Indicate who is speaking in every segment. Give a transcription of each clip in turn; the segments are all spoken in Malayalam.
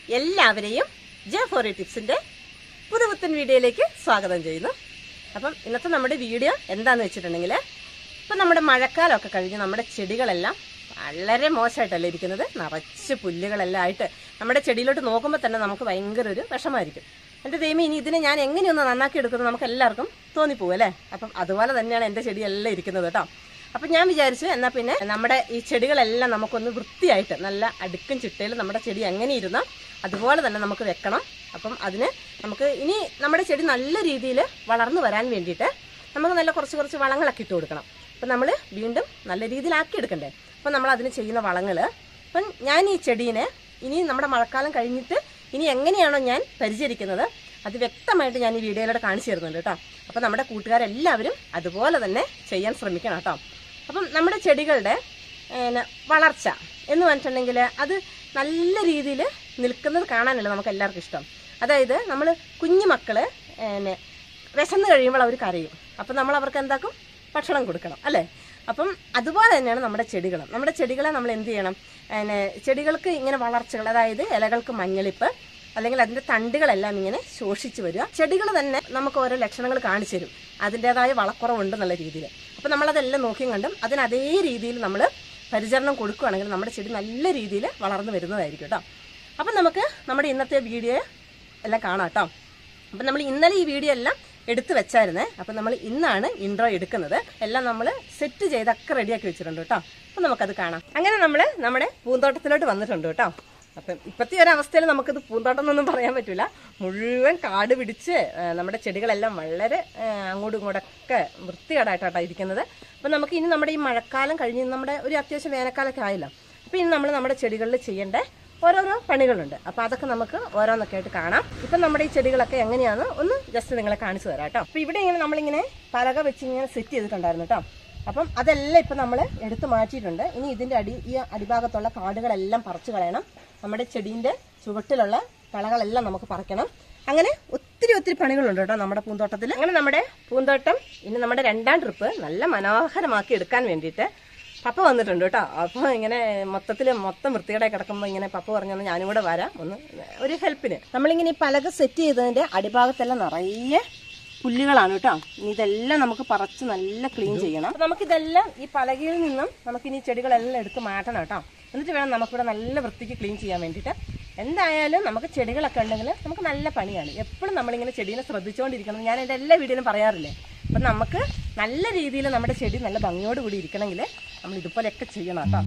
Speaker 1: എല്ലാവരെയും ജെ ഫോറി ടിപ്സിന്റെ പുതുപുത്തൻ വീഡിയോയിലേക്ക് സ്വാഗതം ചെയ്യുന്നു അപ്പം ഇന്നത്തെ നമ്മുടെ വീഡിയോ എന്താന്ന് വെച്ചിട്ടുണ്ടെങ്കിൽ ഇപ്പം നമ്മുടെ മഴക്കാലമൊക്കെ കഴിഞ്ഞ് നമ്മുടെ ചെടികളെല്ലാം വളരെ മോശമായിട്ടല്ല ഇരിക്കുന്നത് നിറച്ച് പുല്ലുകളെല്ലാം ആയിട്ട് നമ്മുടെ ചെടിയിലോട്ട് നോക്കുമ്പോൾ തന്നെ നമുക്ക് ഭയങ്കര ഒരു വിഷമായിരിക്കും എൻ്റെ ദൈവം ഇനി ഇതിനെ ഞാൻ എങ്ങനെയൊന്ന് നന്നാക്കി എടുക്കുന്നത് നമുക്ക് എല്ലാവർക്കും തോന്നിപ്പോവും അല്ലേ അപ്പം അതുപോലെ തന്നെയാണ് എൻ്റെ ചെടിയെല്ലാം ഇരിക്കുന്നത് കേട്ടോ അപ്പം ഞാൻ വിചാരിച്ചു എന്നാൽ പിന്നെ നമ്മുടെ ഈ ചെടികളെല്ലാം നമുക്കൊന്ന് വൃത്തിയായിട്ട് നല്ല അടുക്കും ചിട്ടയിൽ നമ്മുടെ ചെടി എങ്ങനെ ഇരുന്നോ അതുപോലെ തന്നെ നമുക്ക് വെക്കണം അപ്പം അതിന് നമുക്ക് ഇനി നമ്മുടെ ചെടി നല്ല രീതിയിൽ വളർന്നു വരാൻ വേണ്ടിയിട്ട് നമുക്ക് നല്ല കുറച്ച് കുറച്ച് വളങ്ങളൊക്കെ ഇട്ട് കൊടുക്കണം അപ്പം നമ്മൾ വീണ്ടും നല്ല രീതിയിലാക്കി എടുക്കണ്ടേ അപ്പം നമ്മൾ അതിന് ചെയ്യുന്ന വളങ്ങൾ അപ്പം ഞാൻ ഈ ചെടീനെ ഇനി നമ്മുടെ മഴക്കാലം കഴിഞ്ഞിട്ട് ഇനി എങ്ങനെയാണോ ഞാൻ പരിചരിക്കുന്നത് അത് വ്യക്തമായിട്ട് ഞാൻ ഈ വീഡിയോയിലൂടെ കാണിച്ചു തരുന്നുണ്ട് കേട്ടോ അപ്പം നമ്മുടെ കൂട്ടുകാരെല്ലാവരും അതുപോലെ തന്നെ ചെയ്യാൻ ശ്രമിക്കണം കേട്ടോ അപ്പം നമ്മുടെ ചെടികളുടെ പിന്നെ വളർച്ച എന്ന് പറഞ്ഞിട്ടുണ്ടെങ്കിൽ അത് നല്ല രീതിയിൽ നിൽക്കുന്നത് കാണാനല്ല നമുക്ക് എല്ലാവർക്കും ഇഷ്ടം അതായത് നമ്മൾ കുഞ്ഞു മക്കള് പിന്നെ വിശന്ന് കഴിയുമ്പോൾ അവർ കരയും അപ്പം നമ്മൾ അവർക്ക് എന്താക്കും ഭക്ഷണം കൊടുക്കണം അല്ലേ അപ്പം അതുപോലെ തന്നെയാണ് നമ്മുടെ ചെടികൾ നമ്മുടെ ചെടികളെ നമ്മൾ എന്ത് ചെയ്യണം പിന്നെ ചെടികൾക്ക് ഇങ്ങനെ വളർച്ചകൾ അതായത് ഇലകൾക്ക് മഞ്ഞളിപ്പ് അല്ലെങ്കിൽ അതിന്റെ തണ്ടുകളെല്ലാം ഇങ്ങനെ ശോഷിച്ചു വരിക ചെടികൾ തന്നെ നമുക്ക് ഓരോ ലക്ഷണങ്ങൾ കാണിച്ചു തരും അതിൻ്റെതായ വളക്കുറവുണ്ടെന്നുള്ള രീതിയിൽ അപ്പം നമ്മളതെല്ലാം നോക്കിയും കണ്ടും അതിന് അതേ രീതിയിൽ നമ്മൾ പരിചരണം കൊടുക്കുകയാണെങ്കിൽ നമ്മുടെ ചെടി നല്ല രീതിയിൽ വളർന്നു വരുന്നതായിരിക്കും കേട്ടോ അപ്പം നമുക്ക് നമ്മുടെ ഇന്നത്തെ വീഡിയോ എല്ലാം കാണാം കേട്ടോ അപ്പം നമ്മൾ ഇന്നലെ ഈ വീഡിയോ എല്ലാം എടുത്തു വെച്ചായിരുന്നേ അപ്പം നമ്മൾ ഇന്നാണ് ഇൻട്രോ എടുക്കുന്നത് എല്ലാം നമ്മൾ സെറ്റ് ചെയ്തൊക്കെ റെഡിയാക്കി വെച്ചിട്ടുണ്ട് കേട്ടോ അപ്പം നമുക്കത് കാണാം അങ്ങനെ നമ്മൾ നമ്മുടെ പൂന്തോട്ടത്തിലോട്ട് വന്നിട്ടുണ്ട് കേട്ടോ അപ്പം ഇപ്പോഴത്തെ ഒരു അവസ്ഥയിൽ നമുക്കിത് പൂന്തോട്ടം എന്നൊന്നും പറയാൻ പറ്റില്ല മുഴുവൻ കാട് പിടിച്ച് ആ, നമ്മുടെ ചെടികളെല്ലാം വളരെ ആ, അങ്ങോട്ടും ഇങ്ങോട്ടൊക്കെ വൃത്തികേടായിട്ടാണ് ഇരിക്കുന്നത് അപ്പം നമുക്ക് ഇനി നമ്മുടെ ഈ മഴക്കാലം കഴിഞ്ഞ് നമ്മുടെ ഒരു അത്യാവശ്യം വേനൽക്കാലമൊക്കെ ആയല്ലോ അപ്പം ഇനി നമ്മൾ നമ്മുടെ ചെടികളിൽ ചെയ്യേണ്ട ഓരോരോ പണികളുണ്ട് അപ്പോൾ അതൊക്കെ നമുക്ക് ഓരോന്നൊക്കെ ആയിട്ട് കാണാം ഇപ്പം നമ്മുടെ ഈ ചെടികളൊക്കെ എങ്ങനെയാണെന്ന് ഒന്ന് ജസ്റ്റ് നിങ്ങളെ കാണിച്ചു തരാം കേട്ടോ അപ്പോൾ ഇവിടെ ഇങ്ങനെ നമ്മളിങ്ങനെ പലക വെച്ച് ഇങ്ങനെ സെറ്റ് ചെയ്തിട്ടുണ്ടായിരുന്നു കേട്ടോ അപ്പം അതെല്ലാം ഇപ്പം നമ്മൾ എടുത്തു മാറ്റിയിട്ടുണ്ട് ഇനി ഇതിന്റെ അടി ഈ അടിഭാഗത്തുള്ള കാടുകളെല്ലാം പറിച്ചു കളയണം നമ്മുടെ ചെടീന്റെ ചുവട്ടിലുള്ള കളകളെല്ലാം നമുക്ക് പറിക്കണം അങ്ങനെ ഒത്തിരി ഒത്തിരി പണികളുണ്ട് കേട്ടോ നമ്മുടെ പൂന്തോട്ടത്തിൽ അങ്ങനെ നമ്മുടെ പൂന്തോട്ടം ഇനി നമ്മുടെ രണ്ടാം ട്രിപ്പ് നല്ല മനോഹരമാക്കി എടുക്കാൻ വേണ്ടിയിട്ട് പപ്പ വന്നിട്ടുണ്ട് കേട്ടോ അപ്പോൾ ഇങ്ങനെ മൊത്തത്തിൽ മൊത്തം വൃത്തികേടായി കിടക്കുമ്പോൾ ഇങ്ങനെ പപ്പ പറഞ്ഞു ഞാനും കൂടെ വരാം ഒന്ന് ഒരു ഹെൽപ്പിന് നമ്മളിങ്ങനെ ഈ പലക സെറ്റ് ചെയ്തതിന്റെ അടിഭാഗത്തെല്ലാം നിറയെ പുല്ലുകളാണ് കേട്ടോ ഇനി ഇതെല്ലാം നമുക്ക് പറിച്ച് നല്ല ക്ലീൻ ചെയ്യണം അപ്പൊ നമുക്കിതെല്ലാം ഈ പലകയിൽ നിന്നും നമുക്കിനി ഈ ചെടികളെല്ലാം എടുത്ത് മാറ്റണം കേട്ടോ എന്നിട്ട് വേണം നമുക്കിവിടെ നല്ല വൃത്തിക്ക് ക്ലീൻ ചെയ്യാൻ വേണ്ടിയിട്ട് എന്തായാലും നമുക്ക് ചെടികളൊക്കെ ഉണ്ടെങ്കിൽ നമുക്ക് നല്ല പണിയാണ് എപ്പോഴും നമ്മളിങ്ങനെ ചെടീനെ ശ്രദ്ധിച്ചുകൊണ്ടിരിക്കണം ഞാൻ എൻ്റെ എല്ലാ വീഡിയോയിലും പറയാറില്ലേ അപ്പം നമുക്ക് നല്ല രീതിയിൽ നമ്മുടെ ചെടി നല്ല ഭംഗിയോട് കൂടി ഇരിക്കണമെങ്കിൽ നമ്മൾ ഇതുപോലെയൊക്കെ ചെയ്യണം കേട്ടോ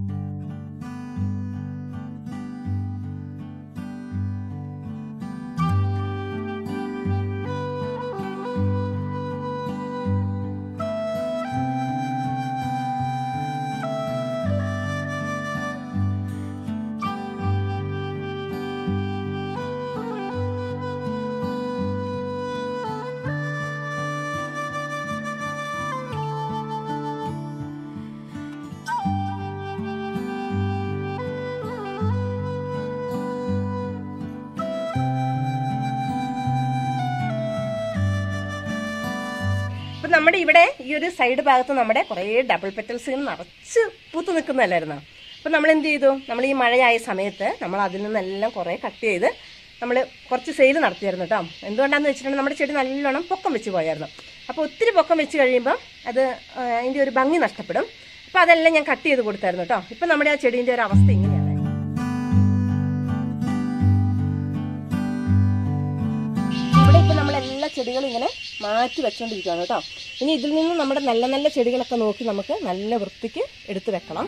Speaker 1: അപ്പൊ നമ്മുടെ ഇവിടെ ഈ ഒരു സൈഡ് ഭാഗത്ത് നമ്മുടെ കുറേ ഡബിൾ പെറ്റൽസ് നിറച്ച് പൂത്ത് നിൽക്കുന്നതല്ലായിരുന്നു അപ്പൊ നമ്മൾ എന്ത് ചെയ്തു നമ്മൾ ഈ മഴയായ സമയത്ത് നമ്മൾ അതിൽ നിന്നെല്ലാം കുറേ കട്ട് ചെയ്ത് നമ്മൾ കുറച്ച് സെയിൽ നടത്തിയായിരുന്നു കേട്ടോ എന്തുകൊണ്ടാന്ന് വെച്ചിട്ടുണ്ടെങ്കിൽ നമ്മുടെ ചെടി നല്ലോണം പൊക്കം വെച്ച് പോയായിരുന്നു അപ്പോൾ ഒത്തിരി പൊക്കം വെച്ച് കഴിയുമ്പോൾ അത് ആ, അതിന്റെ ഒരു ഭംഗി നഷ്ടപ്പെടും അപ്പൊ അതെല്ലാം ഞാൻ കട്ട് ചെയ്ത് കൊടുത്തായിരുന്നു കേട്ടോ ഇപ്പൊ നമ്മുടെ ആ ചെടീന്റെ ഒരു അവസ്ഥ ഇങ്ങനെയാണ് ഇവിടെ ഇപ്പൊ നമ്മൾ എല്ലാ ചെടികളും ഇങ്ങനെ മാറ്റി വെച്ചോണ്ടിരിക്കുകയാണ് കേട്ടോ ഇനി ഇതിൽ നിന്ന് നമ്മുടെ നല്ല നല്ല ചെടികളൊക്കെ നോക്കി നമുക്ക് നല്ല വൃത്തിക്ക് എടുത്തു വെക്കണം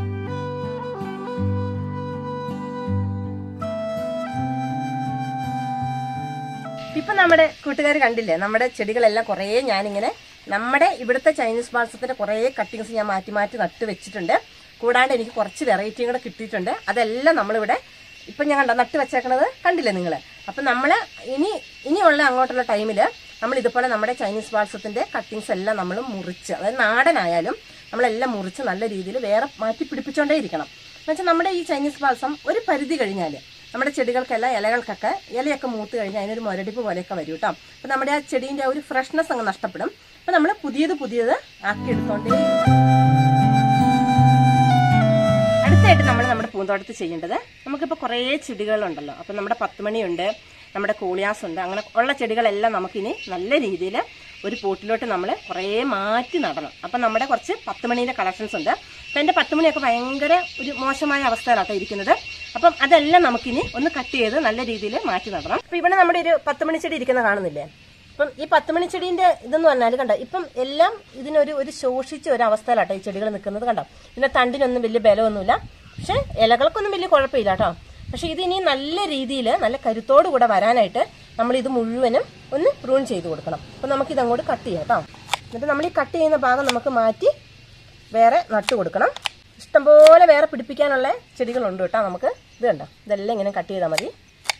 Speaker 1: ഇപ്പൊ നമ്മുടെ കൂട്ടുകാർ കണ്ടില്ലേ നമ്മുടെ ചെടികളെല്ലാം കുറേ ഞാനിങ്ങനെ നമ്മുടെ ഇവിടുത്തെ ചൈനീസ് ബാൾസത്തിന്റെ കുറേ കട്ടിങ്സ് ഞാൻ മാറ്റി മാറ്റി നട്ട് വെച്ചിട്ടുണ്ട് കൂടാണ്ട് എനിക്ക് കുറച്ച് വെറൈറ്റിയും കൂടെ കിട്ടിയിട്ടുണ്ട് അതെല്ലാം നമ്മളിവിടെ ഇപ്പൊ ഞാൻ കണ്ട നട്ട് വെച്ചേക്കണത് കണ്ടില്ലേ നിങ്ങൾ അപ്പൊ നമ്മള് ഇനി ഇനിയുള്ള അങ്ങോട്ടുള്ള ടൈമില് നമ്മൾ ഇതുപോലെ നമ്മുടെ ചൈനീസ് ബാൾസത്തിന്റെ കട്ടിങ്സ് എല്ലാം നമ്മൾ മുറിച്ച് അതായത് നാടനായാലും നമ്മളെല്ലാം മുറിച്ച് നല്ല രീതിയിൽ വേറെ മാറ്റി പിടിപ്പിച്ചോണ്ടേ ഇരിക്കണം എന്നുവെച്ചാൽ നമ്മുടെ ഈ ചൈനീസ് ബാൾസം ഒരു പരിധി കഴിഞ്ഞാൽ നമ്മുടെ ചെടികൾക്കെല്ലാം ഇലകൾക്കൊക്കെ ഇലയൊക്കെ മൂത്ത് കഴിഞ്ഞാൽ അതിനൊരു മുരടിപ്പ് പോലെയൊക്കെ വരും കേട്ടോ അപ്പൊ നമ്മുടെ ആ ചെടീന്റെ ആ ഒരു ഫ്രഷ്നെസ് അങ്ങ് നഷ്ടപ്പെടും അപ്പൊ നമ്മൾ പുതിയത് പുതിയത് ആക്കി എടുത്തോണ്ടേ ഇരിക്കണം. അടുത്തായിട്ട് നമ്മൾ നമ്മുടെ പൂന്തോട്ടത്തിൽ ചെയ്യേണ്ടത് നമുക്കിപ്പോൾ കുറേ ചെടികളുണ്ടല്ലോ അപ്പം നമ്മുടെ പത്ത് മണിയുണ്ട് നമ്മുടെ കോളിയാസ് ഉണ്ട് അങ്ങനെ ഉള്ള ചെടികളെല്ലാം നമുക്കിനി നല്ല രീതിയിൽ ഒരു പോട്ടിലോട്ട് നമ്മൾ കുറേ മാറ്റി നടണം അപ്പം നമ്മുടെ കുറച്ച് പത്ത് മണീൻ്റെ കളക്ഷൻസ് ഉണ്ട് അപ്പം എൻ്റെ പത്ത് മണിയൊക്കെ ഭയങ്കര ഒരു മോശമായ അവസ്ഥയിലാട്ടോ ഇരിക്കുന്നത് അപ്പം അതെല്ലാം നമുക്കിനി ഒന്ന് കട്ട് ചെയ്ത് നല്ല രീതിയിൽ മാറ്റി നടണം അപ്പം ഇവിടെ നമ്മുടെ ഒരു പത്ത് മണി ചെടി ഇരിക്കുന്ന കാണുന്നില്ലേ ഇപ്പം ഈ പത്ത് മണി ചെടീന്റെ ഇതെന്ന് പറഞ്ഞാൽ കണ്ടോ ഇപ്പം എല്ലാം ഇതിനൊരു ഒരു ശോഷിച്ച ഒരു അവസ്ഥയിലാട്ടോ ഈ ചെടികൾ നിൽക്കുന്നത് കണ്ടോ ഇതിന്റെ തണ്ടിനൊന്നും വലിയ ബലമൊന്നുമില്ല പക്ഷെ ഇലകൾക്കൊന്നും വലിയ കുഴപ്പമില്ല കേട്ടോ പക്ഷെ ഇത് ഇനി നല്ല രീതിയിൽ നല്ല കരുത്തോടു കൂടെ വരാനായിട്ട് നമ്മൾ ഇത് മുഴുവനും ഒന്ന് പ്രൂൺ ചെയ്ത് കൊടുക്കണം അപ്പം നമുക്ക് ഇതങ്ങോട്ട് കട്ട് ചെയ്യാം കേട്ടോ എന്നിട്ട് നമ്മൾ ഈ കട്ട് ചെയ്യുന്ന ഭാഗം നമുക്ക് മാറ്റി വേറെ നട്ടു കൊടുക്കണം ഇഷ്ടംപോലെ വേറെ പിടിപ്പിക്കാനുള്ള ചെടികളുണ്ട് കേട്ടോ നമുക്ക് ഇത് കണ്ടോ ഇതെല്ലാം ഇങ്ങനെ കട്ട് ചെയ്താൽ മതി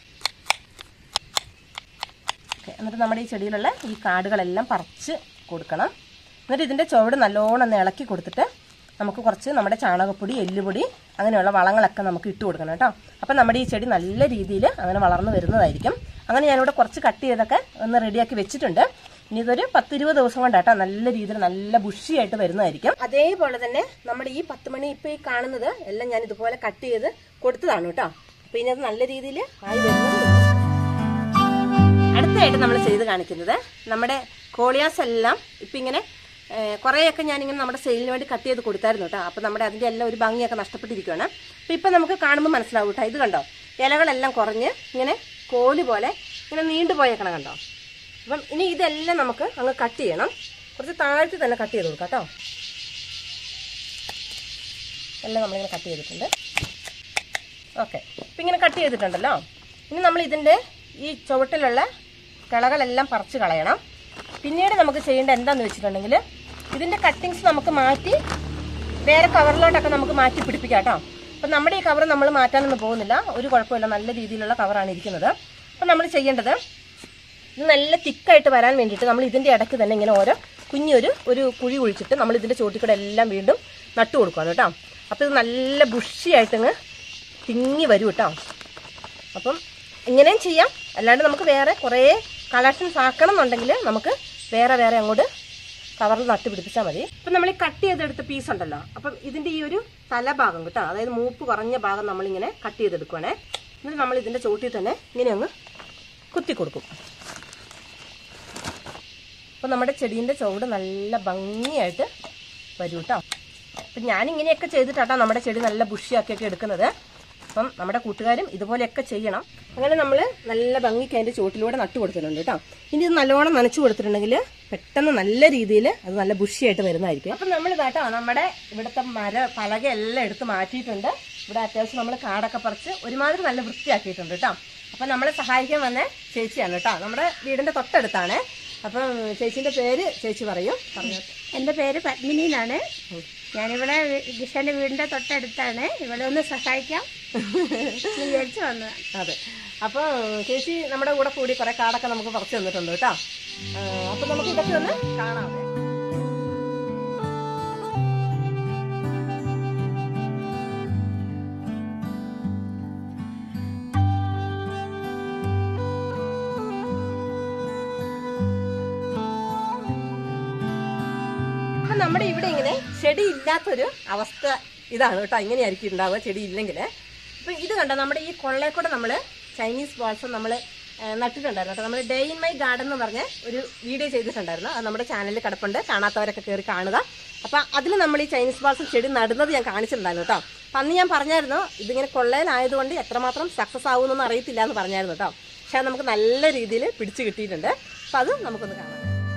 Speaker 1: ഓക്കെ എന്നിട്ട് നമ്മുടെ ഈ ചെടിയിലുള്ള ഈ കാടുകളെല്ലാം പറിച്ച് കൊടുക്കണം എന്നിട്ട് ഇതിൻ്റെ ചുവട് നല്ലോണം ഒന്ന് ഇളക്കി കൊടുത്തിട്ട് നമുക്ക് കുറച്ച് നമ്മുടെ ചാണകപ്പൊടി എല്ലുപൊടി അങ്ങനെയുള്ള വളങ്ങളൊക്കെ നമുക്ക് ഇട്ട് കൊടുക്കണം കേട്ടോ അപ്പം നമ്മുടെ ഈ ചെടി നല്ല രീതിയിൽ അങ്ങനെ വളർന്നു വരുന്നതായിരിക്കും അങ്ങനെ ഞാനിവിടെ കുറച്ച് കട്ട് ചെയ്തൊക്കെ ഒന്ന് റെഡിയാക്കി വെച്ചിട്ടുണ്ട് ഇനി ഇതൊരു പത്തിരുപത് ദിവസം കൊണ്ടാട്ടോ നല്ല രീതിയിൽ നല്ല ബുഷിയായിട്ട് വരുന്നതായിരിക്കും അതേപോലെ തന്നെ നമ്മുടെ ഈ പത്ത് മണി ഇപ്പൊ ഈ കാണുന്നത് എല്ലാം ഞാൻ ഇതുപോലെ കട്ട് ചെയ്ത് കൊടുത്തതാണ് കേട്ടോ അപ്പൊ ഇനി അത് നല്ല രീതിയിൽ ആയി വരുന്നതേ ഉള്ളൂ. അടുത്തായിട്ട് നമ്മൾ ചെയ്ത് കാണിക്കുന്നത് നമ്മുടെ കോളിയാസ് എല്ലാം ഇപ്പം ഇങ്ങനെ ഏഹ്, കുറേയൊക്കെ ഞാനിങ്ങനെ നമ്മുടെ സെയിലിന് വേണ്ടി കട്ട് ചെയ്ത് കൊടുത്തായിരുന്നു കേട്ടോ അപ്പം നമ്മുടെ അതിൻ്റെ എല്ലാം ഒരു ഭംഗിയൊക്കെ നഷ്ടപ്പെട്ടിരിക്കുകയാണ് അപ്പം ഇപ്പം നമുക്ക് കാണുമ്പോൾ മനസ്സിലാവും കേട്ടോ ഇത് കണ്ടോ ഇലകളെല്ലാം കുറഞ്ഞ് ഇങ്ങനെ കോല് പോലെ ഇങ്ങനെ നീണ്ടു പോയേക്കണ കണ്ടോ അപ്പം ഇനി ഇതെല്ലാം നമുക്ക് അങ്ങ് കട്ട് ചെയ്യണം കുറച്ച് താഴ്ത്തി തന്നെ കട്ട് ചെയ്ത് കൊടുക്കാം കേട്ടോ എല്ലാം നമ്മളിങ്ങനെ കട്ട് ചെയ്തിട്ടുണ്ട് ഓക്കെ ഇപ്പം ഇങ്ങനെ കട്ട് ചെയ്തിട്ടുണ്ടല്ലോ ഇനി നമ്മൾ ഇതിൻ്റെ ഈ ചുവട്ടിലുള്ള കിളകളെല്ലാം പറിച്ച് കളയണം പിന്നീട് നമുക്ക് ചെയ്യേണ്ട എന്താന്ന് വെച്ചിട്ടുണ്ടെങ്കിൽ ഇതിൻ്റെ കട്ടിങ്സ് നമുക്ക് മാറ്റി വേറെ കവറിലോട്ടൊക്കെ നമുക്ക് മാറ്റി പിടിപ്പിക്കാം കേട്ടോ അപ്പം നമ്മുടെ ഈ കവർ നമ്മൾ മാറ്റാനൊന്നും പോകുന്നില്ല ഒരു കുഴപ്പമില്ല നല്ല രീതിയിലുള്ള കവറാണ് ഇരിക്കുന്നത് അപ്പം നമ്മൾ ചെയ്യേണ്ടത് ഇത് നല്ല തിക്കായിട്ട് വരാൻ വേണ്ടിയിട്ട് നമ്മൾ ഇതിൻ്റെ ഇടയ്ക്ക് തന്നെ ഇങ്ങനെ ഓരോ കുഞ്ഞൊരു ഒരു കുഴി കുഴിച്ചിട്ട് നമ്മൾ ഇതിൻ്റെ ചോട്ടിക്കൂടെ എല്ലാം വീണ്ടും നട്ടു കൊടുക്കുകയാണ് കേട്ടോ അപ്പോൾ ഇത് നല്ല ബുഷിയായിട്ടങ്ങ് തിങ്ങി വരും കേട്ടോ അപ്പം ഇങ്ങനെയും ചെയ്യാം അല്ലാണ്ട് നമുക്ക് വേറെ കുറേ കളക്ഷൻസ് ആക്കണം എന്നുണ്ടെങ്കിൽ നമുക്ക് വേറെ വേറെ അങ്ങോട്ട് കവറിൽ നട്ട് പിടിപ്പിച്ചാൽ മതി അപ്പം നമ്മൾ ഈ കട്ട് ചെയ്തെടുത്ത പീസ് ഉണ്ടല്ലോ അപ്പം ഇതിൻ്റെ ഈ ഒരു തലഭാഗം കേട്ടോ അതായത് മൂപ്പ് കുറഞ്ഞ ഭാഗം നമ്മളിങ്ങനെ കട്ട് ചെയ്തെടുക്കുവാണേ എന്നിട്ട് നമ്മൾ ഇതിൻ്റെ ചോട്ടിൽ തന്നെ ഇങ്ങനെ അങ്ങ് കുത്തി കൊടുക്കും അപ്പം നമ്മുടെ ചെടീൻ്റെ ചുവട് നല്ല ഭംഗിയായിട്ട് വരും കേട്ടോ അപ്പം ഞാനിങ്ങനെയൊക്കെ ചെയ്തിട്ടാട്ടോ നമ്മുടെ ചെടി നല്ല ബുഷിയാക്കിയൊക്കെ എടുക്കുന്നത് അപ്പം നമ്മുടെ കൂട്ടുകാരും ഇതുപോലെയൊക്കെ ചെയ്യണം അങ്ങനെ നമ്മൾ നല്ല ഭംഗിക്ക് അതിൻ്റെ ചുവട്ടിലൂടെ നട്ടു കൊടുത്തിട്ടുണ്ട് കേട്ടോ ഇനി ഇത് നല്ലോണം നനച്ചു കൊടുത്തിട്ടുണ്ടെങ്കിൽ പെട്ടെന്ന് നല്ല രീതിയിൽ അത് നല്ല ബുഷിയായിട്ട് വരുന്നതായിരിക്കും അപ്പം നമ്മൾ കേട്ടോ നമ്മുടെ ഇവിടുത്തെ മര പലക എല്ലാം എടുത്ത് മാറ്റിയിട്ടുണ്ട് ഇവിടെ അത്യാവശ്യം നമ്മൾ കാടൊക്കെ പറിച്ച് ഒരുമാതിരി നല്ല വൃത്തിയാക്കിയിട്ടുണ്ട് കേട്ടോ അപ്പം നമ്മളെ സഹായിക്കാൻ വന്ന ചേച്ചിയാണ് കേട്ടോ നമ്മുടെ വീടിന്റെ തൊട്ടടുത്താണ് അപ്പം ചേച്ചിന്റെ പേര് ചേച്ചി പറയും പറഞ്ഞു
Speaker 2: എൻ്റെ പേര് പത്മിനി എന്നാണ് ഞാനിവിടെ വി- ജിഷന്റെ വീടിന്റെ തൊട്ടടുത്താണ് ഇവിടെ ഒന്ന് സഹായിക്കാം എന്ന് വിചാരിച്ചു വന്നതാണ്
Speaker 1: അതെ അപ്പോൾ ചേച്ചി നമ്മുടെ കൂടെ കൂടി കുറെ കാടൊക്കെ നമുക്ക് പറിച്ചു തന്നിട്ടുണ്ട് കേട്ടോ അപ്പം നമുക്ക് ഇതൊക്കെ ഒന്ന് കാണാം അപ്പൊ നമ്മുടെ ഇവിടെ ഇങ്ങനെ ചെടി ഇല്ലാത്തൊരു അവസ്ഥ ഇതാണ് കേട്ടോ ഇങ്ങനെയായിരിക്കും ഉണ്ടാവുക ചെടി ഇല്ലെങ്കിൽ അപ്പൊ ഇത് കണ്ടോ നമ്മുടെ ഈ കൊള്ളയെ കൂടെ നമ്മള് ചൈനീസ് ബോൾസം നമ്മൾ നട്ടിട്ടുണ്ടായിരുന്നു കേട്ടോ നമ്മൾ ഡേ ഇൻ മൈ ഗാർഡൻ എന്ന് പറഞ്ഞ ഒരു വീഡിയോ ചെയ്തിട്ടുണ്ടായിരുന്നു അത് നമ്മുടെ ചാനലിൽ കിടപ്പുണ്ട് കാണാത്തവരൊക്കെ കയറി കാണുക അപ്പൊ അതിൽ നമ്മൾ ഈ ചൈനീസ് ബോൾസം ചെടി നടുന്നത് ഞാൻ കാണിച്ചിട്ടുണ്ടായിരുന്നു കേട്ടോ അപ്പൊ അന്ന് ഞാൻ പറഞ്ഞായിരുന്നു ഇതിങ്ങനെ കൊള്ളയിലായതുകൊണ്ട് എത്രമാത്രം സക്സസ് ആവുമെന്നൊന്നും അറിയത്തില്ല എന്ന് പറഞ്ഞായിരുന്നു കേട്ടോ പക്ഷെ അത് നമുക്ക് നല്ല രീതിയിൽ പിടിച്ചു കിട്ടിയിട്ടുണ്ട് അപ്പൊ അത് നമുക്കൊന്ന് കാണാം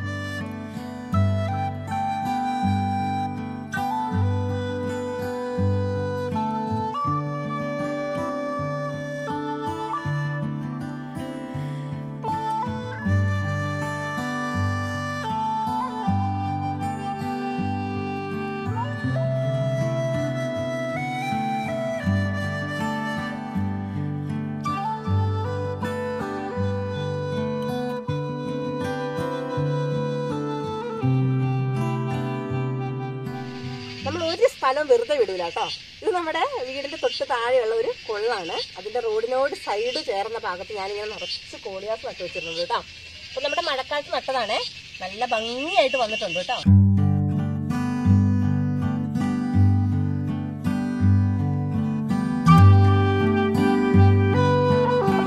Speaker 1: നമ്മൾ ഒരു സ്ഥലം വെറുതെ വിടൂല കേട്ടോ ഇത് നമ്മുടെ വീടിന്റെ തൊട്ട് താഴെയുള്ള ഒരു കൊള്ളാണ് അതിന്റെ റോഡിനോട് സൈഡ് ചേർന്ന ഭാഗത്ത് ഞാനിങ്ങനെ നിറച്ച് കോളിയാസ് നട്ടു വെച്ചിരുന്നത് കേട്ടോ അപ്പൊ നമ്മുടെ മഴക്കാലത്ത് നട്ടതാണേ നല്ല ഭംഗിയായിട്ട് വന്നിട്ടുണ്ട് കേട്ടോ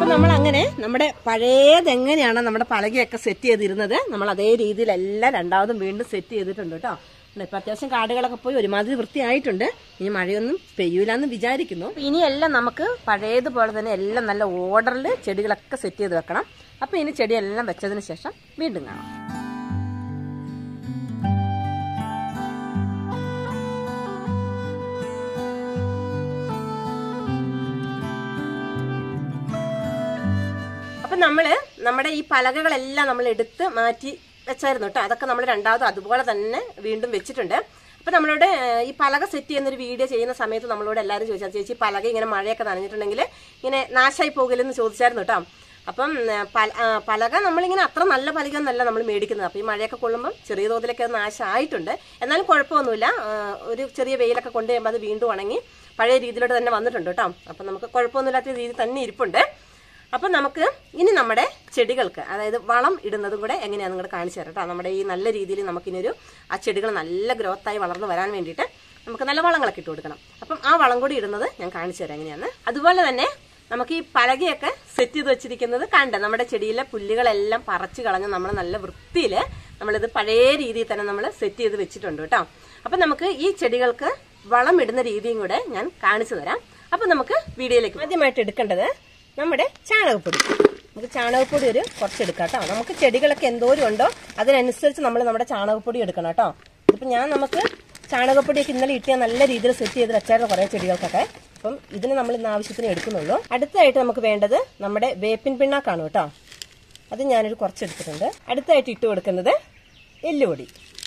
Speaker 1: നമ്മൾ അങ്ങനെ നമ്മുടെ പഴയത് എങ്ങനെയാണ് നമ്മുടെ പലകയൊക്കെ സെറ്റ് ചെയ്തിരുന്നത് നമ്മൾ അതേ രീതിയിലെല്ലാം രണ്ടാമതും വീണ്ടും സെറ്റ് ചെയ്തിട്ടുണ്ട് കേട്ടോ ഇപ്പൊ അത്യാവശ്യം കാടുകളൊക്കെ പോയി ഒരുമാതിരി വൃത്തിയായിട്ടുണ്ട് ഇനി മഴയൊന്നും പെയ്യൂലെന്ന് വിചാരിക്കുന്നു ഇനിയെല്ലാം നമുക്ക് പഴയതുപോലെ തന്നെ എല്ലാം നല്ല ഓർഡറിൽ ചെടികളൊക്കെ സെറ്റ് ചെയ്ത് വെക്കണം അപ്പൊ ഇനി ചെടിയെല്ലാം വെച്ചതിന് ശേഷം വീണ്ടും കാണാം അപ്പൊ നമ്മള് നമ്മുടെ ഈ പലകകളെല്ലാം നമ്മൾ എടുത്ത് മാറ്റി വെച്ചായിരുന്നു കേട്ടോ അതൊക്കെ നമ്മൾ രണ്ടാമത് അതുപോലെ തന്നെ വീണ്ടും വെച്ചിട്ടുണ്ട് അപ്പൊ നമ്മളോട് ഏഹ്, ഈ പലക സെറ്റ് ചെയ്യുന്ന ഒരു വീഡിയോ ചെയ്യുന്ന സമയത്ത് നമ്മളോട് എല്ലാവരും ചോദിച്ചാൽ ചേച്ചി പലക ഇങ്ങനെ മഴയൊക്കെ നനഞ്ഞിട്ടുണ്ടെങ്കിൽ ഇങ്ങനെ നാശമായി പോകില്ലെന്ന് ചോദിച്ചായിരുന്നു കേട്ടോ അപ്പം ഏഹ്, പല- ആ, പലക നമ്മളിങ്ങനെ അത്ര നല്ല പലക ഒന്നല്ല നമ്മൾ മേടിക്കുന്നത് അപ്പൊ ഈ മഴയൊക്കെ കൊള്ളുമ്പോൾ ചെറിയ തോതിലൊക്കെ അത് നാശമായിട്ടുണ്ട് എന്നാലും കുഴപ്പമൊന്നുമില്ല ആ, ഒരു ചെറിയ വെയിലൊക്കെ കൊണ്ടു കഴിയുമ്പോൾ അത് വീണ്ടും ഉണങ്ങി പഴയ രീതിയിലോട്ട് തന്നെ വന്നിട്ടുണ്ട് കേട്ടോ അപ്പൊ നമുക്ക് കുഴപ്പമൊന്നുമില്ലാത്ത രീതിയിൽ തന്നെ ഇരിപ്പുണ്ട് അപ്പൊ നമുക്ക് ഇനി നമ്മുടെ ചെടികൾക്ക് അതായത് വളം ഇടുന്നതും കൂടെ എങ്ങനെയാണെന്ന് നിങ്ങളുടെ കാണിച്ചു തരാം കേട്ടോ നമ്മുടെ ഈ നല്ല രീതിയിൽ നമുക്കിനൊരു ആ ചെടികൾ നല്ല ഗ്രോത്തായി വളർന്നു വരാൻ വേണ്ടിയിട്ട് നമുക്ക് നല്ല വളങ്ങളൊക്കെ ഇട്ട് കൊടുക്കണം അപ്പം ആ വളം കൂടി ഇടുന്നത് ഞാൻ കാണിച്ചു തരാം എങ്ങനെയാണ് അതുപോലെ തന്നെ നമുക്ക് ഈ പലകയൊക്കെ സെറ്റ് ചെയ്ത് വെച്ചിരിക്കുന്നത് കണ്ട് നമ്മുടെ ചെടിയിലെ പുല്ലുകളെല്ലാം പറിച്ചു കളഞ്ഞ് നമ്മൾ നല്ല വൃത്തിയിൽ നമ്മളിത് പഴയ രീതിയിൽ തന്നെ നമ്മൾ സെറ്റ് ചെയ്ത് വെച്ചിട്ടുണ്ട് കേട്ടോ അപ്പൊ നമുക്ക് ഈ ചെടികൾക്ക് വളം ഇടുന്ന രീതിയും കൂടെ ഞാൻ കാണിച്ചു തരാം അപ്പൊ നമുക്ക് വീഡിയോയിലേക്ക് ആദ്യമായിട്ട് എടുക്കേണ്ടത് നമ്മുടെ ചാണകപ്പൊടി നമുക്ക് ചാണകപ്പൊടി ഒരു കുറച്ച് എടുക്കാം കേട്ടോ നമുക്ക് ചെടികളൊക്കെ എന്തോരം ഉണ്ടോ അതിനനുസരിച്ച് നമ്മൾ നമ്മുടെ ചാണകപ്പൊടി എടുക്കണം കേട്ടോ ഇതിപ്പോ ഞാൻ നമുക്ക് ചാണകപ്പൊടിയൊക്കെ ഇന്നലെ ഇട്ടിയാൽ നല്ല രീതിയിൽ സെറ്റ് ചെയ്ത് വെച്ചായിരുന്നു കുറേ ചെടികൾക്കൊക്കെ അപ്പം ഇതിന് നമ്മൾ ഇന്ന് ആവശ്യത്തിന് എടുക്കുന്നുള്ളൂ അടുത്തതായിട്ട് നമുക്ക് വേണ്ടത് നമ്മുടെ വേപ്പിൻ പിണ്ണാക്കാണ് കേട്ടോ അത് ഞാനൊരു കുറച്ച് എടുത്തിട്ടുണ്ട് അടുത്തതായിട്ട് ഇട്ട് കൊടുക്കുന്നത് എല്ലുപൊടി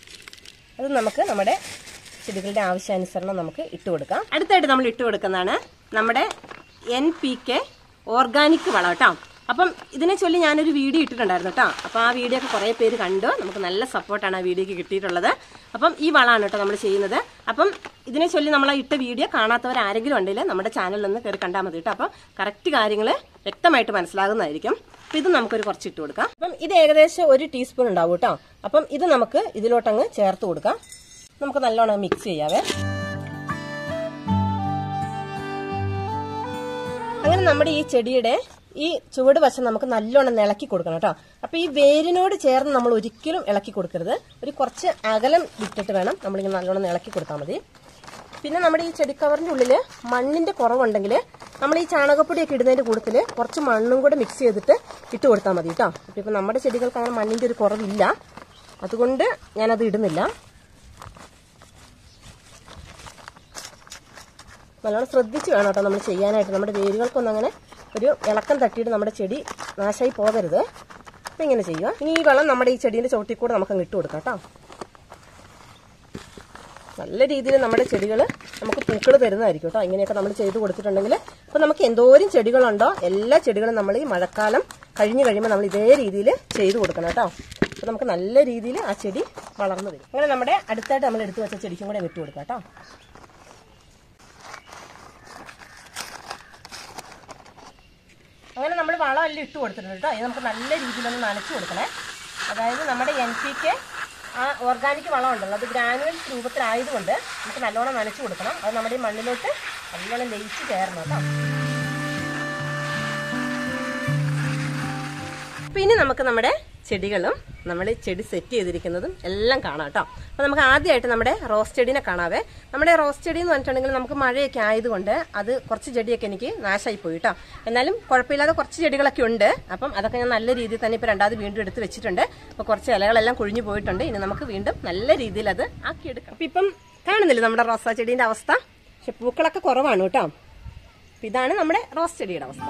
Speaker 1: അത് നമുക്ക് നമ്മുടെ ചെടികളുടെ ആവശ്യാനുസരണം നമുക്ക് ഇട്ട് കൊടുക്കാം അടുത്തായിട്ട് നമ്മൾ ഇട്ട് കൊടുക്കുന്നതാണ് നമ്മുടെ എൻ പി കെ ഓർഗാനിക് വളം കേട്ടോ അപ്പം ഇതിനെ ചൊല്ലി ഞാനൊരു വീഡിയോ ഇട്ടിട്ടുണ്ടായിരുന്നു കേട്ടോ അപ്പം ആ വീഡിയോ ഒക്കെ കുറേ പേര് കണ്ടു നമുക്ക് നല്ല സപ്പോർട്ടാണ് ആ വീഡിയോക്ക് കിട്ടിയിട്ടുള്ളത് അപ്പം ഈ വളമാണ് കേട്ടോ നമ്മൾ ചെയ്യുന്നത് അപ്പം ഇതിനെ ചൊല്ലി നമ്മൾ ആ ഇട്ട വീഡിയോ കാണാത്തവർ ആരെങ്കിലും ഉണ്ടെങ്കിൽ നമ്മുടെ ചാനലിൽ നിന്ന് കയറി കണ്ടാൽ മതി കേട്ടോ അപ്പം കറക്റ്റ് കാര്യങ്ങൾ വ്യക്തമായിട്ട് മനസ്സിലാകുന്നതായിരിക്കും അപ്പം ഇത് നമുക്കൊരു കുറച്ച് ഇട്ട് കൊടുക്കാം അപ്പം ഇത് ഏകദേശം ഒരു ടീസ്പൂൺ ഉണ്ടാവും കേട്ടോ അപ്പം ഇത് നമുക്ക് ഇതിലോട്ടങ്ങ് ചേർത്ത് കൊടുക്കാം നമുക്ക് നല്ലോണം മിക്സ് ചെയ്യാവേ അങ്ങനെ നമ്മുടെ ഈ ചെടിയുടെ ഈ ചുവട് വശം നമുക്ക് നല്ലോണം ഇളക്കി കൊടുക്കണം കേട്ടോ അപ്പൊ ഈ വേരിനോട് ചേർന്ന് നമ്മൾ ഒരിക്കലും ഇളക്കി കൊടുക്കരുത് ഒരു കുറച്ച് അകലം വിട്ടിട്ട് വേണം നമ്മളിങ്ങനെ നല്ലോണം ഇളക്കി കൊടുത്താൽ മതി പിന്നെ നമ്മുടെ ഈ ചെടി കവറിന്റെ ഉള്ളിൽ മണ്ണിന്റെ കുറവുണ്ടെങ്കിൽ നമ്മൾ ഈ ചാണകപ്പൊടിയൊക്കെ ഇടുന്നതിന്റെ കൂട്ടത്തിൽ കുറച്ച് മണ്ണും കൂടെ മിക്സ് ചെയ്തിട്ട് ഇട്ട് കൊടുത്താൽ മതി കേട്ടോ അപ്പൊ ഇപ്പൊ നമ്മുടെ ചെടികൾക്ക് അങ്ങനെ മണ്ണിന്റെ ഒരു കുറവില്ല അതുകൊണ്ട് ഞാനത് ഇടുന്നില്ല നല്ലോണം ശ്രദ്ധിച്ച് വേണം കേട്ടോ നമ്മൾ ചെയ്യാനായിട്ട് നമ്മുടെ വേരുകൾക്കൊന്നും അങ്ങനെ ഒരു ഇളക്കം തട്ടിയിട്ട് നമ്മുടെ ചെടി നാശമായി പോകരുത് അപ്പം ഇങ്ങനെ ചെയ്യുക ഇനി ഈ വെള്ളം നമ്മുടെ ഈ ചെടീൻ്റെ ചോട്ടിൽ കൂടെ നമുക്ക് അങ്ങ് ഇട്ട് കൊടുക്കാം കേട്ടോ നല്ല രീതിയിൽ നമ്മുടെ ചെടികൾ നമുക്ക് പൂക്കൾ തരുന്നതായിരിക്കും കേട്ടോ ഇങ്ങനെയൊക്കെ നമ്മൾ ചെയ്ത് കൊടുത്തിട്ടുണ്ടെങ്കിൽ അപ്പോൾ നമുക്ക് എന്തോരം ചെടികളുണ്ടോ എല്ലാ ചെടികളും നമ്മൾ ഈ മഴക്കാലം കഴിഞ്ഞ് കഴിയുമ്പോൾ നമ്മൾ ഇതേ രീതിയിൽ ചെയ്ത് കൊടുക്കണം കേട്ടോ അപ്പോൾ നമുക്ക് നല്ല രീതിയിൽ ആ ചെടി വളർന്നു വരും അങ്ങനെ നമ്മുടെ അടുത്തായിട്ട് നമ്മൾ എടുത്തു വെച്ച ചെടിക്കും കൂടെ വിട്ടു കൊടുക്കാം കേട്ടോ അങ്ങനെ നമ്മൾ വളമെല്ലാം ഇട്ട് കൊടുത്തിട്ടുണ്ട് കേട്ടോ ഇത് നമുക്ക് നല്ല രീതിയിലൊന്ന് നനച്ചു കൊടുക്കണേ അതായത് നമ്മുടെ എൻ പി കെ ആ ഓർഗാനിക് വളം ഉണ്ടല്ലോ അത് ഗ്രാനുവൽ രൂപത്തിലായതുകൊണ്ട് നമുക്ക് നല്ലോണം നനച്ചു കൊടുക്കണം അത് നമ്മുടെ ഈ മണ്ണിലോട്ട് നല്ലോണം ലയിച്ച് കയറണം കേട്ടോ പിന്നെ നമുക്ക് നമ്മുടെ ചെടികളും നമ്മൾ ചെടി സെറ്റ് ചെയ്തിരിക്കുന്നതും എല്ലാം കാണാം കേട്ടോ അപ്പോൾ നമുക്ക് ആദ്യമായിട്ട് നമ്മുടെ റോസ് ചെടീനെ കാണാവേ നമ്മുടെ റോസ് ചെടി എന്ന് പറഞ്ഞിട്ടുണ്ടെങ്കിൽ നമുക്ക് മഴയൊക്കെ ആയതുകൊണ്ട് അത് കുറച്ച് ചെടിയൊക്കെ എനിക്ക് നാശമായി പോയി കേട്ടോ എന്നാലും കുഴപ്പമില്ലാതെ കുറച്ച് ചെടികളൊക്കെ ഉണ്ട് അപ്പം അതൊക്കെ ഞാൻ നല്ല രീതിയിൽ തന്നെ ഇപ്പോൾ രണ്ടാമത് വീണ്ടും എടുത്ത് വെച്ചിട്ടുണ്ട് അപ്പോൾ കുറച്ച് ഇലകളെല്ലാം കൊഴിഞ്ഞു പോയിട്ടുണ്ട് ഇനി നമുക്ക് വീണ്ടും നല്ല രീതിയിൽ അത് ആക്കിയെടുക്കാം അപ്പം ഇപ്പം കാണുന്നില്ല നമ്മുടെ റോസാ ചെടീൻ്റെ അവസ്ഥ പക്ഷെ പൂക്കളൊക്കെ കുറവാണ് കേട്ടോ അപ്പം ഇതാണ് നമ്മുടെ റോസ് ചെടിയുടെ അവസ്ഥ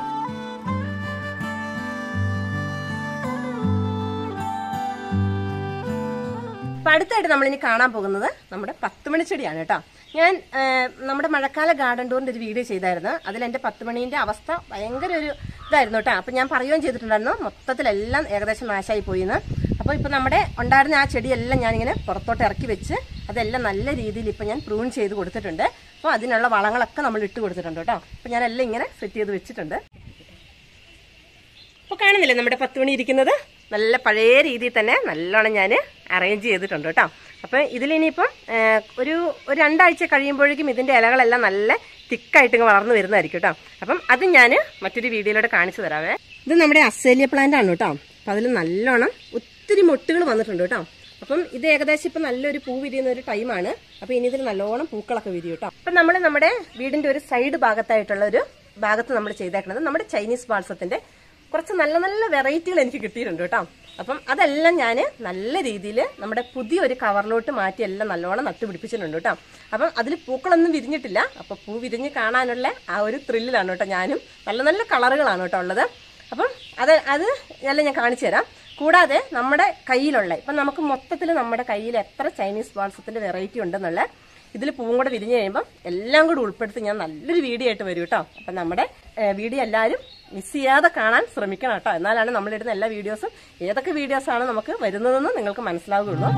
Speaker 1: അപ്പൊ അടുത്തായിട്ട് നമ്മൾ ഇനി കാണാൻ പോകുന്നത് നമ്മുടെ പത്ത് മണി ചെടിയാണ് കേട്ടോ ഞാൻ ആ, നമ്മുടെ മഴക്കാല ഗാർഡൻ ടൂറിന്റെ ഒരു വീഡിയോ ചെയ്തായിരുന്നു അതിൽ എന്റെ പത്ത് മണീന്റെ അവസ്ഥ ഭയങ്കര ഒരു ഇതായിരുന്നു കേട്ടോ അപ്പൊ ഞാൻ പറയുകയും ചെയ്തിട്ടുണ്ടായിരുന്നു മൊത്തത്തിലെല്ലാം ഏകദേശം നാശമായി പോയിന്ന് അപ്പോൾ ഇപ്പൊ നമ്മുടെ ഉണ്ടായിരുന്ന ആ ചെടിയെല്ലാം ഞാനിങ്ങനെ പുറത്തോട്ട് ഇറക്കി വെച്ച് അതെല്ലാം നല്ല രീതിയിൽ ഇപ്പൊ ഞാൻ പ്രൂൺ ചെയ്ത് കൊടുത്തിട്ടുണ്ട് അപ്പോൾ അതിനുള്ള വളങ്ങളൊക്കെ നമ്മൾ ഇട്ട് കൊടുത്തിട്ടുണ്ട് കേട്ടോ അപ്പൊ ഞാൻ എല്ലാം ഇങ്ങനെ സെറ്റ് ചെയ്ത് വെച്ചിട്ടുണ്ട് അപ്പോൾ കാണുന്നില്ലേ നമ്മുടെ പത്ത് മണി ഇരിക്കുന്നത് നല്ല പഴയ രീതിയിൽ തന്നെ നല്ലോണം ഞാൻ അറേഞ്ച് ചെയ്തിട്ടുണ്ട് കേട്ടോ അപ്പോൾ ഇതിലിനിയിപ്പം ഏഹ്, ഒരു ഒരു രണ്ടാഴ്ച കഴിയുമ്പോഴേക്കും ഇതിൻ്റെ ഇലകളെല്ലാം നല്ല തിക്കായിട്ട് ഇങ്ങ് വളർന്നു വരുന്നതായിരിക്കും കേട്ടോ അപ്പം അത് ഞാൻ മറ്റൊരു വീഡിയോയിലൂടെ കാണിച്ചു തരാവേ ഇത് നമ്മുടെ അസേലിയ പ്ലാന്റ് ആണ് കേട്ടോ അപ്പം അതിൽ നല്ലോണം ഒത്തിരി മൊട്ടുകൾ വന്നിട്ടുണ്ട് കേട്ടോ അപ്പം ഇത് ഏകദേശം ഇപ്പം നല്ലൊരു പൂ വിരിയുന്ന ഒരു ടൈമാണ് അപ്പം ഇനി ഇതിൽ നല്ലോണം പൂക്കളൊക്കെ വിരിയും കേട്ടോ അപ്പം നമ്മൾ നമ്മുടെ വീടിന്റെ ഒരു സൈഡ് ഭാഗത്തായിട്ടുള്ള ഒരു ഭാഗത്ത് നമ്മൾ ചെയ്തേക്കുന്നത് നമ്മുടെ ചൈനീസ് ബാൾസത്തിന്റെ കുറച്ച് നല്ല നല്ല വെറൈറ്റികൾ എനിക്ക് കിട്ടിയിട്ടുണ്ട് കേട്ടോ അപ്പം അതെല്ലാം ഞാൻ നല്ല രീതിയിൽ നമ്മുടെ പുതിയൊരു കവറിലോട്ട് മാറ്റി എല്ലാം നല്ലോണം നട്ടുപിടിപ്പിച്ചിട്ടുണ്ട് കേട്ടോ അപ്പം അതിൽ പൂക്കളൊന്നും വിരിഞ്ഞിട്ടില്ല അപ്പം പൂ വിരിഞ്ഞ് കാണാനുള്ള ആ ഒരു ത്രില്ലിലാണ് കേട്ടോ ഞാനും നല്ല നല്ല കളറുകളാണ് കേട്ടോ ഉള്ളത് അപ്പം അത് അത് എല്ലാം ഞാൻ കാണിച്ചു തരാം കൂടാതെ നമ്മുടെ കയ്യിലുള്ള ഇപ്പം നമുക്ക് മൊത്തത്തിൽ നമ്മുടെ കയ്യിൽ എത്ര ചൈനീസ് വാൾസത്തിന്റെ വെറൈറ്റി ഉണ്ടെന്നുള്ള ഇതിൽ പൂവും കൂടെ വിരിഞ്ഞു കഴിയുമ്പോൾ എല്ലാം കൂടി ഉൾപ്പെടുത്തി ഞാൻ നല്ലൊരു വീഡിയോ ആയിട്ട് വരും കേട്ടോ അപ്പം നമ്മുടെ ഏഹ്, വീഡിയോ എല്ലാവരും മിസ് ചെയ്യാതെ കാണാൻ ശ്രമിക്കണം കേട്ടോ എന്നാലാണ് നമ്മളിടുന്ന എല്ലാ വീഡിയോസും ഏതൊക്കെ വീഡിയോസാണ് നമുക്ക് വരുന്നതെന്ന് നിങ്ങൾക്ക് മനസ്സിലാവുകയുള്ളൂ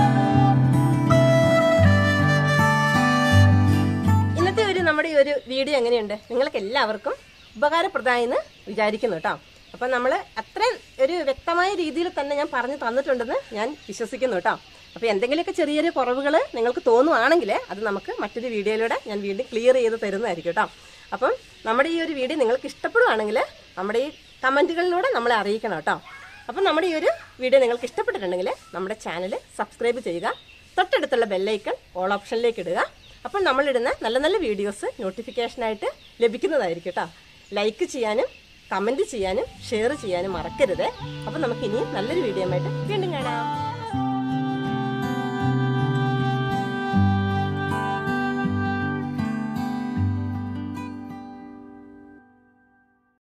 Speaker 1: ഇന്നത്തെ ഒരു നമ്മുടെ ഈ ഒരു വീഡിയോ എങ്ങനെയുണ്ട് നിങ്ങൾക്ക് എല്ലാവർക്കും ഉപകാരപ്രദമായെന്ന് വിചാരിക്കുന്നു കേട്ടോ അപ്പം നമ്മൾ അത്രയും ഒരു വ്യക്തമായ രീതിയിൽ തന്നെ ഞാൻ പറഞ്ഞു തന്നിട്ടുണ്ടെന്ന് ഞാൻ വിശ്വസിക്കുന്നു കേട്ടോ അപ്പോൾ എന്തെങ്കിലുമൊക്കെ ചെറിയ ചെറിയ കുറവുകൾ നിങ്ങൾക്ക് തോന്നുവാണെങ്കിൽ അത് നമുക്ക് മറ്റൊരു വീഡിയോയിലൂടെ ഞാൻ വീണ്ടും ക്ലിയർ ചെയ്ത് തരുന്നതായിരിക്കും കേട്ടോ അപ്പം നമ്മുടെ ഈ ഒരു വീഡിയോ നിങ്ങൾക്ക് ഇഷ്ടപ്പെടുവാണെങ്കിൽ നമ്മുടെ ഈ കമൻറ്റുകളിലൂടെ നമ്മളെ അറിയിക്കണം കേട്ടോ അപ്പം നമ്മുടെ ഈ ഒരു വീഡിയോ നിങ്ങൾക്ക് ഇഷ്ടപ്പെട്ടിട്ടുണ്ടെങ്കിൽ നമ്മുടെ ചാനൽ സബ്സ്ക്രൈബ് ചെയ്യുക തൊട്ടടുത്തുള്ള ബെല്ലൈക്കൺ ഓൾ ഓപ്ഷനിലേക്ക് ഇടുക അപ്പോൾ നമ്മളിടുന്ന നല്ല നല്ല വീഡിയോസ് നോട്ടിഫിക്കേഷനായിട്ട് ലഭിക്കുന്നതായിരിക്കും കേട്ടോ ലൈക്ക് ചെയ്യാനും കമൻറ്റ് ചെയ്യാനും ഷെയർ ചെയ്യാനും മറക്കരുത് അപ്പോൾ നമുക്ക് ഇനിയും നല്ലൊരു വീഡിയോ ആയിട്ട് വീണ്ടും കാണാം